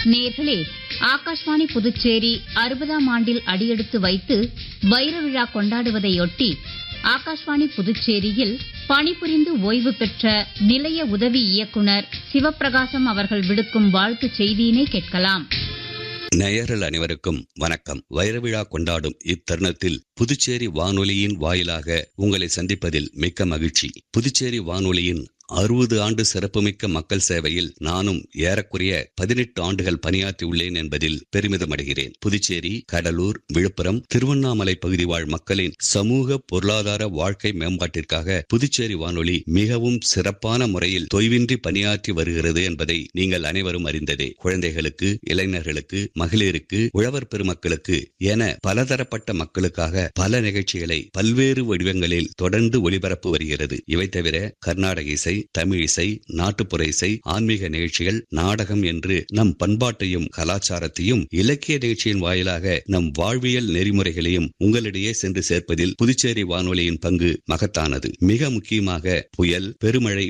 நேர்களே ஆகாஷ்வாணி புதுச்சேரி அறுபதாம் ஆண்டில் அடியெடுத்து வைத்து வைர விழா கொண்டாடுவதையொட்டி ஆகாஷ்வாணி புதுச்சேரியில் பணிபுரிந்து ஓய்வு பெற்ற நிலைய உதவி இயக்குனர் சிவப்பிரகாசம் அவர்கள் விடுக்கும் வாழ்த்துச் செய்தியினை கேட்கலாம் நேயர்கள் அனைவருக்கும் வணக்கம் வைரவிழா கொண்டாடும் இத்தருணத்தில் புதுச்சேரி வானொலியின் வாயிலாக உங்களை சந்திப்பதில் மிக்க மகிழ்ச்சி புதுச்சேரி வானொலியின் அறுபது ஆண்டு சிறப்புமிக்க மக்கள் சேவையில் நானும் ஏறக்குறைய பதினெட்டு ஆண்டுகள் பணியாற்றி உள்ளேன் என்பதில் பெருமிதம் அடைகிறேன் புதுச்சேரி கடலூர் விழுப்புரம் திருவண்ணாமலை பகுதி வாழ் மக்களின் சமூக பொருளாதார வாழ்க்கை மேம்பாட்டிற்காக புதுச்சேரி வானொலி மிகவும் சிறப்பான முறையில் தொய்வின்றி பணியாற்றி வருகிறது என்பதை நீங்கள் அனைவரும் அறிந்ததே குழந்தைகளுக்கு இளைஞர்களுக்கு மகளிருக்கு உழவர் பெருமக்களுக்கு என பலதரப்பட்ட மக்களுக்காக பல நிகழ்ச்சிகளை பல்வேறு வடிவங்களில் தொடர்ந்து ஒளிபரப்பு வருகிறது இவை தவிர கர்நாடக இசை தமிழ் இசை நாட்டுப்புற இசை ஆன்மீக நிகழ்ச்சிகள் நாடகம் என்று நம் பண்பாட்டையும் கலாச்சாரத்தையும் இலக்கிய நிகழ்ச்சியின் வாயிலாக நம் வாழ்வியல் நெறிமுறைகளையும் உங்களிடையே சென்று சேர்ப்பதில் புதுச்சேரி வானொலியின் பங்கு மகத்தானது மிக முக்கியமாக புயல் பெருமழை